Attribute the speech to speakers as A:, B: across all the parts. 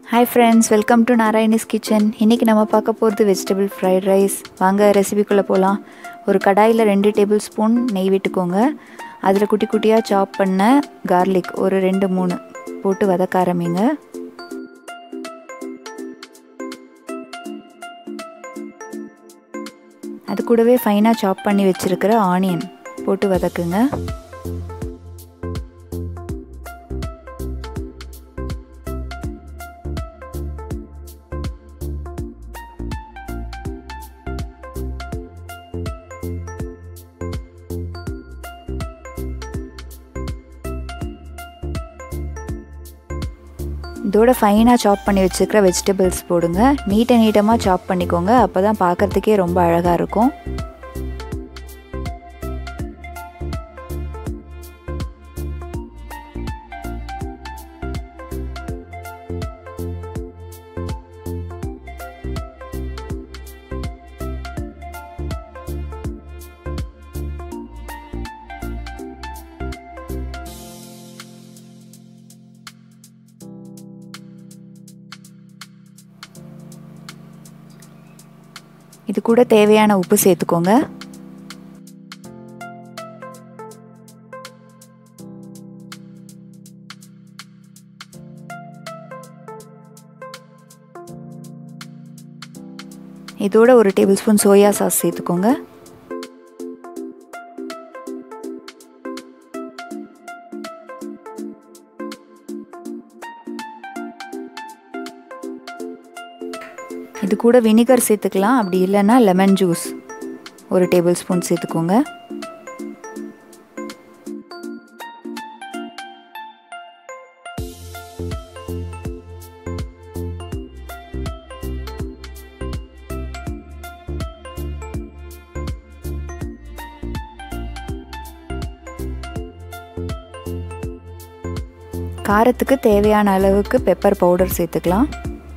A: hi friends welcome to Narayani's kitchen இன்றைக்கி நம்ம பார்க்க போகிறது வெஜிடபிள் ஃப்ரைட் ரைஸ் வாங்க ரெசிபிக்குள்ளே போகலாம் ஒரு கடாயில் ரெண்டு டேபிள் ஸ்பூன் நெய் விட்டுக்கோங்க அதில் குட்டி குட்டியாக சாப் பண்ண கார்லிக் ஒரு ரெண்டு மூணு போட்டு வதக்க ஆரம்பிங்க அது கூடவே ஃபைனாக சாப் பண்ணி வச்சுருக்கிற ஆனியன் போட்டு வதக்குங்க இதோட ஃபைனாக சாப் பண்ணி வச்சுருக்கிற வெஜிடபிள்ஸ் போடுங்க நீட்டை நீட்டமாக சாப் பண்ணிக்கோங்க அப்போ தான் பார்க்குறதுக்கே ரொம்ப அழகாக இருக்கும் இது கூட தேவையான உப்பு சேர்த்துக்கோங்க இதோட ஒரு டேபிள் ஸ்பூன் சோயா சாஸ் சேர்த்துக்கோங்க இது கூட வினிகர் சேர்த்துக்கலாம் அப்படி இல்லைன்னா லெமன் ஜூஸ் ஒரு டேபிள் ஸ்பூன் சேர்த்துக்கோங்க காரத்துக்கு தேவையான அளவுக்கு பெப்பர் பவுடர் சேர்த்துக்கலாம்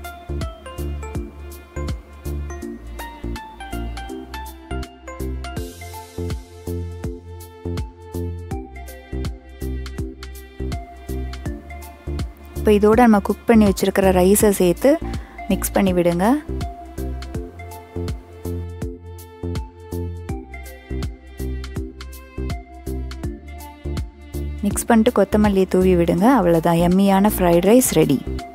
A: இப்போ இதோட நம்ம குக் பண்ணி வச்சுருக்கிற ரைஸை சேர்த்து மிக்ஸ் பண்ணி விடுங்க மிக்ஸ் பண்ணிட்டு கொத்தமல்லியை தூவி விடுங்க அவ்வளோதான் எம்மியான ஃப்ரைட் ரைஸ் ரெடி